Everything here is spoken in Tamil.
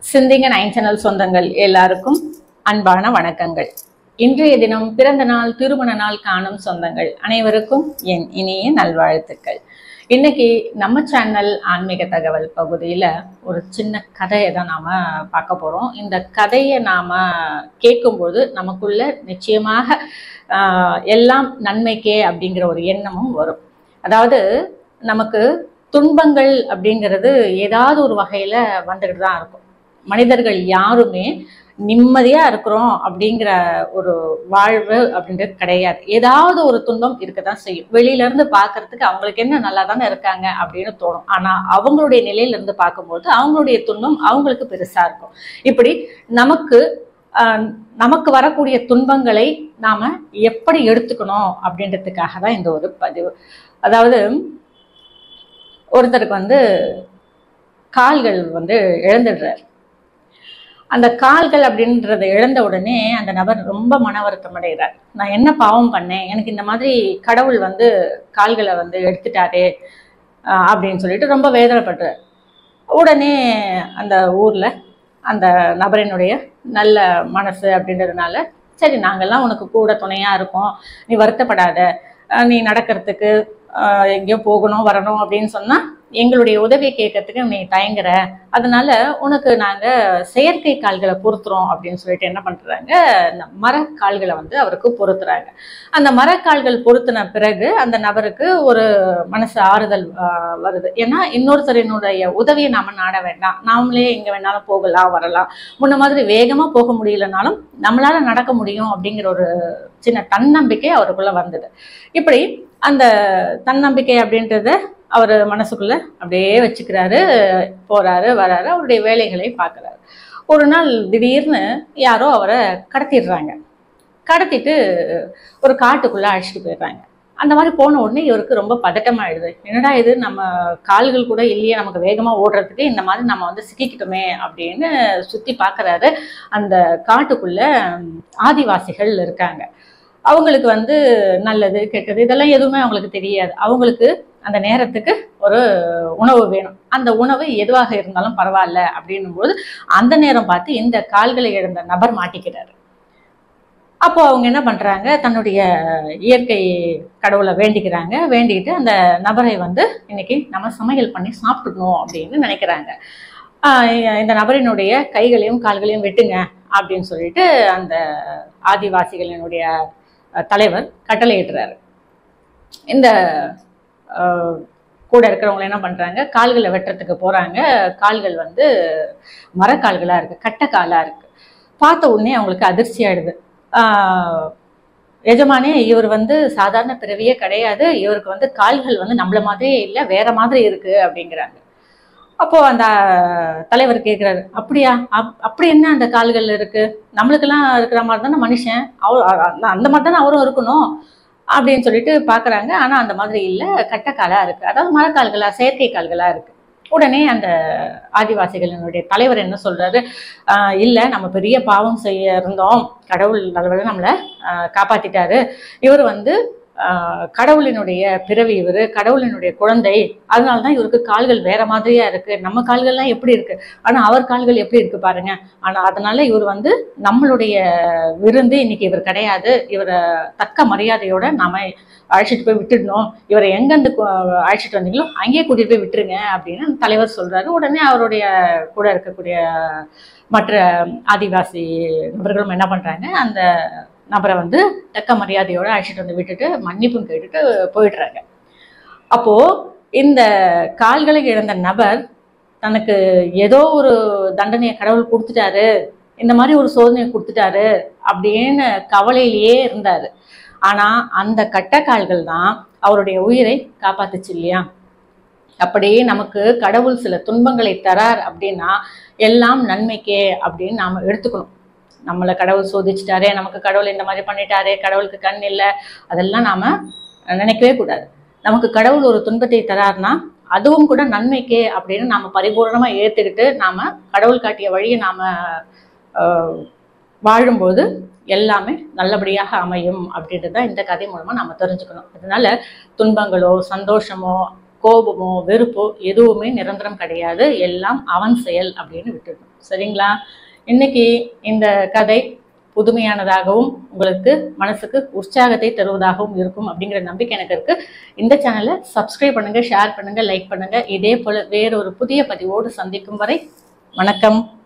சிந்திங்க நைன் சேனல் சொந்தங்கள் எல்லாருக்கும் அன்பான வணக்கங்கள் இன்றைய தினம் பிறந்த நாள் திருமண நாள் காணும் சொந்தங்கள் அனைவருக்கும் என் இனிய நல்வாழ்த்துக்கள் இன்னைக்கு நம்ம சேனல் ஆன்மீக தகவல் பகுதியில் ஒரு சின்ன கதையை தான் நாம் பார்க்க போகிறோம் இந்த கதையை நாம் கேட்கும்போது நமக்குள்ள நிச்சயமாக ஆஹ், எல்லாம் நன்மைக்கே அப்படிங்கிற ஒரு எண்ணமும் வரும் அதாவது நமக்கு துன்பங்கள் அப்படிங்கிறது ஏதாவது ஒரு வகையில் வந்துக்கிட்டு தான் இருக்கும் மனிதர்கள் யாருமே நிம்மதியாக இருக்கிறோம் அப்படிங்கிற ஒரு வாழ்வு அப்படின்றது கிடையாது ஏதாவது ஒரு துன்பம் இருக்க தான் செய்யும் வெளியில இருந்து பார்க்கறதுக்கு அவங்களுக்கு என்ன நல்லா தானே இருக்காங்க அப்படின்னு தோணும் ஆனால் அவங்களுடைய நிலையில இருந்து பார்க்கும்போது அவங்களுடைய துன்பம் அவங்களுக்கு பெருசாக இருக்கும் இப்படி நமக்கு ஆஹ், நமக்கு வரக்கூடிய துன்பங்களை நாம எப்படி எடுத்துக்கணும் அப்படின்றதுக்காக தான் இந்த ஒரு பதிவு அதாவது ஒருத்தருக்கு வந்து கால்கள் வந்து இழந்துடுறார் அந்த கால்கள் அப்படின்றத இழந்த உடனே அந்த நபர் ரொம்ப மன வருத்தம் அடைகிறார் நான் என்ன பாவம் பண்ணேன் எனக்கு இந்த மாதிரி கடவுள் வந்து கால்களை வந்து எடுத்துட்டாரே ஆஹ் அப்படின்னு சொல்லிட்டு ரொம்ப வேதனைப்படுறார் உடனே அந்த ஊர்ல அந்த நபரினுடைய நல்ல மனசு அப்படின்றதுனால சரி நாங்கெல்லாம் உனக்கு கூட துணையா இருக்கோம் நீ வருத்தப்படாத ஆஹ் நீ நடக்கிறதுக்கு ஆஹ் எங்கேயோ போகணும் வரணும் அப்படின்னு சொன்னா எங்களுடைய உதவியை கேட்கறதுக்கு நீ தயங்குற அதனால உனக்கு நாங்க செயற்கை கால்களை பொருத்துறோம் அப்படின்னு சொல்லிட்டு என்ன பண்றாங்க இந்த மரக்கால்களை வந்து அவருக்கு பொருத்துறாங்க அந்த மரக்கால்கள் பொருத்தின பிறகு அந்த நபருக்கு ஒரு மனசு ஆறுதல் ஆஹ், வருது ஏன்னா இன்னொருத்தரினுடைய உதவியை நாம நாட வேண்டாம் நாமளே எங்க வேணாலும் போகலாம் வரலாம் முன்ன மாதிரி வேகமா போக முடியலனாலும் நம்மளால நடக்க முடியும் அப்படிங்கிற ஒரு சின்ன தன்னம்பிக்கை அவருக்குள்ள வந்தது இப்படி அந்த தன்னம்பிக்கை அப்படின்றத அவர் மனசுக்குள்ள அப்படியே வச்சுக்கிறாரு போறாரு வராரு அவருடைய வேலைகளை பார்க்கறாரு ஒரு நாள் திடீர்னு யாரோ அவரை கடத்திடுறாங்க கடத்திட்டு ஒரு காட்டுக்குள்ள அழைச்சிட்டு போயிடுறாங்க அந்த மாதிரி போன உடனே இவருக்கு ரொம்ப பதட்டமாயிடுது என்னடா இது நம்ம கால்கள் கூட இல்லையே நமக்கு வேகமா ஓடுறதுக்கு இந்த மாதிரி நம்ம வந்து சிக்கிக்கிட்டோமே அப்படின்னு சுத்தி பார்க்கறாரு அந்த காட்டுக்குள்ள ம், ஆதிவாசிகள் இருக்காங்க அவங்களுக்கு வந்து நல்லது கெட்டது இதெல்லாம் எதுவுமே அவங்களுக்கு தெரியாது அவங்களுக்கு அந்த நேரத்துக்கு ஒரு உணவு வேணும் அந்த உணவு எதுவாக இருந்தாலும் பரவாயில்ல அப்படின்னும் போது அந்த நேரம் பார்த்து இந்த கால்களை இழந்த நபர் மாட்டிக்கிறாரு அப்போ அவங்க என்ன பண்றாங்க தன்னுடைய இயற்கை கடவுளை வேண்டிக்கிறாங்க வேண்டிக்கிட்டு அந்த நபரை வந்து இன்னைக்கு நம்ம சமையல் பண்ணி சாப்பிடணும் அப்படின்னு நினைக்கிறாங்க ஆஹ் இந்த நபரினுடைய கைகளையும் கால்களையும் வெட்டுங்க அப்படின்னு சொல்லிட்டு அந்த ஆதிவாசிகளினுடைய அஹ், தலைவர் கட்டளையிடுறாரு இந்த ஆஹ், கூட இருக்கிறவங்க என்ன பண்றாங்க கால்களை வெட்டுறதுக்கு போறாங்க கால்கள் வந்து மரக்கால்களா இருக்கு கட்டை காலா இருக்கு பார்த்த உடனே அவங்களுக்கு அதிர்ச்சி ஆயிடுது ஆஹ், எஜமானே இவர் வந்து சாதாரண பிறவியே கிடையாது இவருக்கு வந்து கால்கள் வந்து நம்மள மாதிரியே இல்லை வேற மாதிரி இருக்கு அப்படிங்கிறாங்க அப்போ அந்த தலைவர் கேட்குறாரு அப்படியா அப் அப்படி என்ன அந்த கால்கள் இருக்கு நம்மளுக்கெல்லாம் இருக்கிற மாதிரி தானே மனுஷன் அவர் அந்த- அந்த மாதிரி தானே அவரும் இருக்கணும் அப்படின்னு சொல்லிட்டு பார்க்கறாங்க ஆனா அந்த மாதிரி இல்லை கட்டக்காலா இருக்கு அதாவது மரக்கால்களா செயற்கை கால்களா இருக்கு உடனே அந்த ஆதிவாசிகளினுடைய தலைவர் என்ன சொல்றாரு ஆஹ் இல்ல நம்ம பெரிய பாவம் செய்ய இருந்தோம் கடவுள் நல்லவரை நம்மளை ஆஹ் காப்பாத்திட்டாரு இவர் வந்து ஆஹ் கடவுளினுடைய பிறவி இவர் கடவுளினுடைய குழந்தை அதனால தான் இவருக்கு கால்கள் வேற மாதிரியா இருக்கு நம்ம கால்கள்லாம் எப்படி இருக்கு ஆனா அவர் கால்கள் எப்படி இருக்கு பாருங்க ஆனா அதனால இவர் வந்து நம்மளுடைய விருந்து இன்னைக்கு இவர் கிடையாது இவரை தக்க மரியாதையோட நாம அழைச்சிட்டு போய் விட்டுடணும் இவரை எங்கேருந்து கு- அழைச்சிட்டு வந்தீங்களோ அங்கேயே கூட்டிட்டு போய் விட்டுருங்க அப்படின்னு அந்த தலைவர் சொல்றாரு உடனே அவருடைய கூட இருக்கக்கூடிய மற்ற ஆதிவாசி நபர்களும் என்ன பண்றாங்க அந்த நபரை வந்து தக்க மரியாதையோட அழைச்சிட்டு வந்து விட்டுட்டு மன்னிப்பும் கேட்டுட்டு போயிடுறாங்க அப்போ இந்த கால்களை இழந்த நபர் தனக்கு ஏதோ ஒரு தண்டனையை கடவுள் கொடுத்துட்டாரு இந்த மாதிரி ஒரு சோதனையை கொடுத்துட்டாரு அப்படின்னு கவலையிலேயே இருந்தாரு ஆனா அந்த கட்டக்கால்கள் தான் அவருடைய உயிரை காப்பாத்துச்சு இல்லையா அப்படியே நமக்கு கடவுள் சில துன்பங்களை தரார் அப்படின்னா எல்லாம் நன்மைக்கே அப்படின்னு நாம எடுத்துக்கணும் நம்மளை கடவுள் சோதிச்சிட்டாரே நமக்கு கடவுள் இந்த மாதிரி பண்ணிட்டாரே கடவுளுக்கு கண் இல்லை அதெல்லாம் நாம நினைக்கவே கூடாது நமக்கு கடவுள் ஒரு துன்பத்தை தரார்னா அதுவும் கூட நன்மைக்கே அப்படின்னு நாம பரிபூர்ணமா ஏத்துக்கிட்டு நாம கடவுள் காட்டிய வழியை நாம ஆஹ், வாழும்போது எல்லாமே நல்லபடியாக அமையும் அப்படின்றது தான் இந்த கதை மூலமா நாம தெரிஞ்சுக்கணும் அதனால துன்பங்களோ சந்தோஷமோ கோபமோ வெறுப்போ எதுவுமே நிரந்தரம் கிடையாது எல்லாம் அவன் செயல் அப்படின்னு விட்டுடணும் சரிங்களா இன்னைக்கு இந்த கதை புதுமையானதாகவும் உங்களுக்கு மனசுக்கு உற்சாகத்தை தருவதாகவும் இருக்கும் அப்படிங்கிற நம்பிக்கை எனக்கு இருக்கு இந்த சேனலை சப்ஸ்கிரைப் பண்ணுங்க ஷேர் பண்ணுங்க லைக் பண்ணுங்க இதே போல வேறொரு புதிய பதிவோடு சந்திக்கும் வரை வணக்கம்